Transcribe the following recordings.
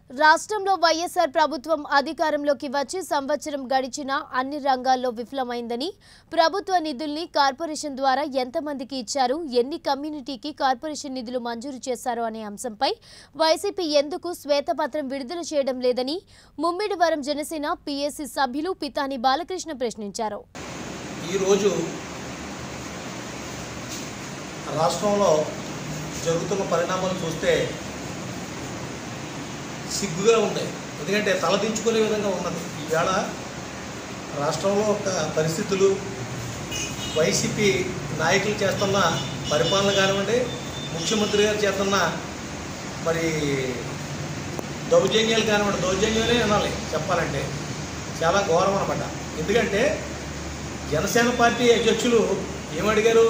రాష్ట్రంలో వైఎస్ఆర్ ప్రభుత్వం అధికారంలోకి వచ్చి సంవత్సరం గడిచినా అన్ని రంగాల్లో విఫలమైందని ప్రభుత్వ నిధుల్ని కార్పొరేషన్ ద్వారా ఎంతమందికి ఇచ్చారు ఎన్ని కమ్యూనిటీకి కార్పొరేషన్ నిధులు మంజూరు చేశారు అనే అంశంపై వైసీపీ ఎందుకు శ్వేతపత్రం విడుదల చేయడం లేదని ముమ్మిడివరం జనసేన పీఎస్సీ సభ్యులు పితాని బాలకృష్ణ ప్రశ్నించారు ఈరోజు రాష్ట్రంలో జరుగుతున్న పరిణామాలు చూస్తే సిగ్గుగా ఉంటాయి ఎందుకంటే తలదించుకునే విధంగా ఉన్నది ఈవేళ రాష్ట్రంలో ఒక పరిస్థితులు వైసీపీ నాయకులు చేస్తున్న పరిపాలన కానివ్వండి ముఖ్యమంత్రి గారు చేస్తున్న మరి దౌర్జన్యాలు కానివ్వండి దౌర్జన్యాలే అనాలి చెప్పాలంటే చాలా ఘోరం అనమాట ఎందుకంటే జనసేన పార్టీ అధ్యక్షులు ఏమడిగారు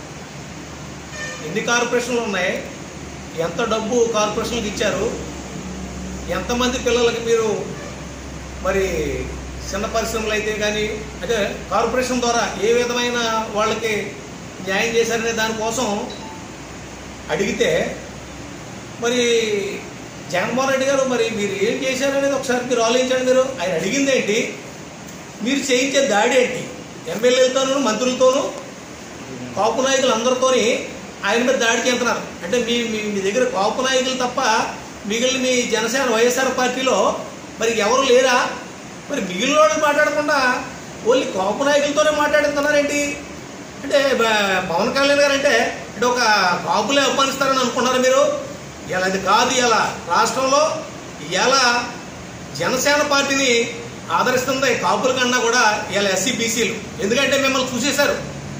ఎన్ని కార్పొరేషన్లు ఉన్నాయి ఎంత డబ్బు కార్పొరేషన్లకు ఇచ్చారు ఎంతమంది పిల్లలకి మీరు మరి చిన్న పరిశ్రమలు అయితే కానీ అంటే కార్పొరేషన్ ద్వారా ఏ విధమైన వాళ్ళకి న్యాయం చేశారనే దానికోసం అడిగితే మరి జగన్మోహన్ రెడ్డి గారు మరి మీరు ఏం చేశారనేది ఒకసారి మీరు ఆలోచించండి మీరు ఆయన అడిగింది ఏంటి మీరు చేయించే దాడి ఏంటి ఎమ్మెల్యేలతోనూ మంత్రులతోనూ కాపు నాయకులు అందరితోని ఆయన మీద దాడి చేస్తున్నారు అంటే మీ మీ మీ దగ్గర కాపు నాయకులు తప్ప మిగిలిన మీ జనసేన వైఎస్ఆర్ పార్టీలో మరి ఎవరు లేరా మరి మిగిలిన వాళ్ళు మాట్లాడకుండా ఓన్లీ కాపు నాయకులతోనే మాట్లాడుతున్నారేంటి అంటే బ- పవన్ కళ్యాణ్ గారు అంటే అంటే ఒక కాపులే అప్పనిస్తారని అనుకున్నారు మీరు ఇలా అది కాదు ఇలా రాష్ట్రంలో ఇలా జనసేన పార్టీని ఆదరిస్తుంది కాపుల కన్నా కూడా ఇలా ఎస్సీ బీసీలు ఎందుకంటే మిమ్మల్ని చూసేశారు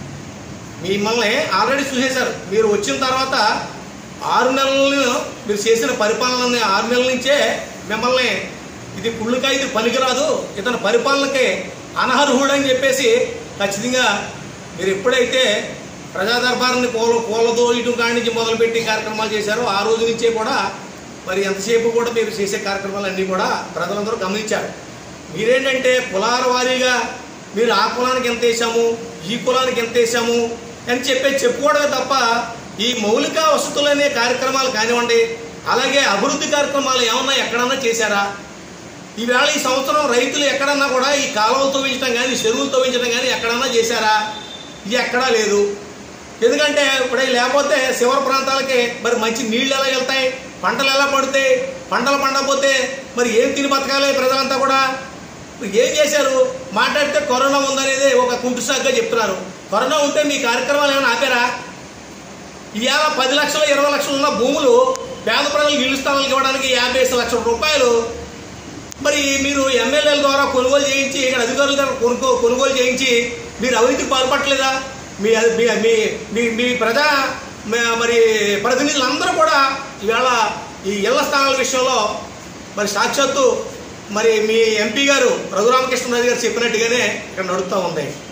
మిమ్మల్ని ఆల్రెడీ చూసేశారు మీరు వచ్చిన తర్వాత ఆరు నెలలను మీరు చేసిన పరిపాలన ఆరు నెలల నుంచే మిమ్మల్ని ఇది కుళ్ళుగా ఇది పనికిరాదు ఇతని పరిపాలనకి అనర్హుడు అని చెప్పేసి ఖచ్చితంగా మీరు ఎప్పుడైతే ప్రజా దర్బార్ని పూల పూలతో ఇటు కాడి నుంచి మొదలుపెట్టి కార్యక్రమాలు చేశారో ఆ రోజు నుంచే కూడా మరి ఎంతసేపు కూడా మీరు చేసే కార్యక్రమాలన్నీ కూడా ప్రజలందరూ గమనించారు మీరేంటంటే కులాల వారీగా మీరు ఆ కులానికి ఎంత వేసాము ఈ కులానికి ఎంత వేసాము అని చెప్పే చెప్పుకోవడమే తప్ప ఈ మౌలిక వసతులనే కార్యక్రమాలు కానివ్వండి అలాగే అభివృద్ధి కార్యక్రమాలు ఏమన్నా ఎక్కడన్నా చేశారా ఈవేళ ఈ సంవత్సరం రైతులు ఎక్కడన్నా కూడా ఈ కాలువలు తవ్వించడం కానీ చెరువులు తవ్వించడం కానీ ఎక్కడన్నా చేశారా ఇది ఎక్కడా లేదు ఎందుకంటే ఇప్పుడు అవి లేకపోతే శివర ప్రాంతాలకి మరి మంచి నీళ్లు ఎలా వెళ్తాయి పంటలు ఎలా పడతాయి పంటలు పండకపోతే మరి ఏం తిని బతకాలి ప్రజలంతా కూడా ఇప్పుడు ఏం చేశారు మాట్లాడితే కరోనా ఉందనేది ఒక కుంటు సాగ్గా చెప్తున్నారు కరోనా ఉంటే మీ కార్యక్రమాలు ఏమైనా ఆపారా ఇవాళ పది లక్షలు ఇరవై లక్షలు ఉన్న భూములు పేద ప్రజలకు ఇల్లు స్థలాలకు ఇవ్వడానికి యాభై ఐదు లక్షల రూపాయలు మరి మీరు ఎమ్మెల్యేల ద్వారా కొనుగోలు చేయించి ఇక్కడ అధికారుల ద్వారా కొనుగో కొనుగోలు చేయించి మీరు అవినీతికి పాల్పడలేదా మీ మీ మీ మీ మీ ప్రజా మ- మరి ప్రతినిధులందరూ కూడా ఈవేళ ఈ ఇళ్ల స్థానాల విషయంలో మరి సాక్షాత్తు మరి మీ ఎంపీ గారు రఘురామకృష్ణరాజు గారు చెప్పినట్టుగానే ఇక్కడ నడుస్తూ ఉంది